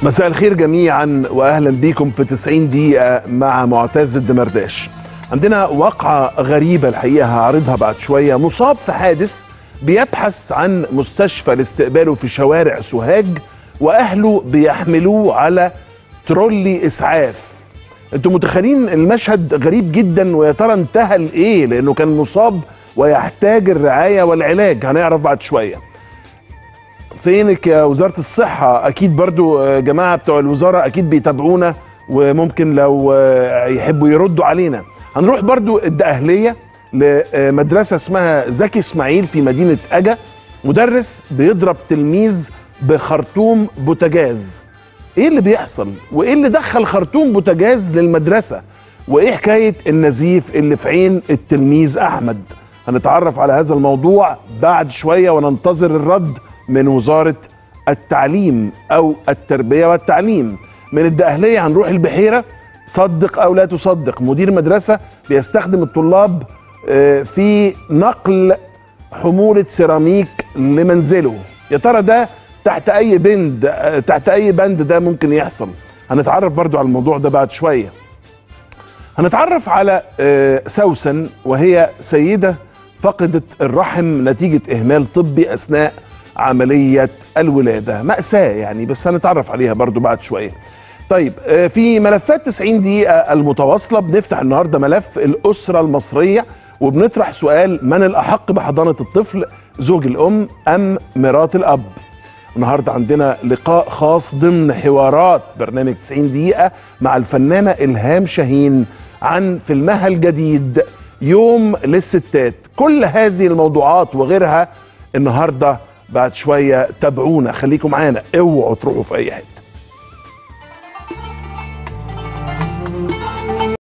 مساء الخير جميعا واهلا بيكم في 90 دقيقة مع معتز الدمرداش. عندنا واقعة غريبة الحقيقة هعرضها بعد شوية مصاب في حادث بيبحث عن مستشفى لاستقباله في شوارع سوهاج واهله بيحملوه على ترولي اسعاف. انتوا متخيلين المشهد غريب جدا ويا ترى انتهى لايه؟ لانه كان مصاب ويحتاج الرعاية والعلاج هنعرف بعد شوية. فينك يا وزاره الصحه اكيد برضو جماعه بتوع الوزاره اكيد بيتابعونا وممكن لو يحبوا يردوا علينا هنروح برضو الدقهليه لمدرسه اسمها زكي اسماعيل في مدينه اجا مدرس بيضرب تلميذ بخرطوم بوتاجاز ايه اللي بيحصل وايه اللي دخل خرطوم بوتاجاز للمدرسه وايه حكايه النزيف اللي في عين التلميذ احمد هنتعرف على هذا الموضوع بعد شويه وننتظر الرد من وزارة التعليم أو التربية والتعليم من الدقهلية هنروح البحيرة صدق أو لا تصدق مدير مدرسة بيستخدم الطلاب في نقل حمولة سيراميك لمنزله يا ترى ده تحت أي بند تحت أي بند ده ممكن يحصل هنتعرف برضو على الموضوع ده بعد شوية هنتعرف على سوسن وهي سيدة فقدت الرحم نتيجة إهمال طبي أثناء عملية الولادة مأساة يعني بس هنتعرف عليها برضو بعد شوية طيب في ملفات 90 دقيقة المتواصلة بنفتح النهاردة ملف الأسرة المصرية وبنطرح سؤال من الأحق بحضانة الطفل زوج الأم أم مرات الأب النهاردة عندنا لقاء خاص ضمن حوارات برنامج 90 دقيقة مع الفنانة إلهام شاهين عن فيلمها الجديد يوم للستات كل هذه الموضوعات وغيرها النهارده بعد شويه تابعونا خليكم معانا اوعوا تروحوا في اي حته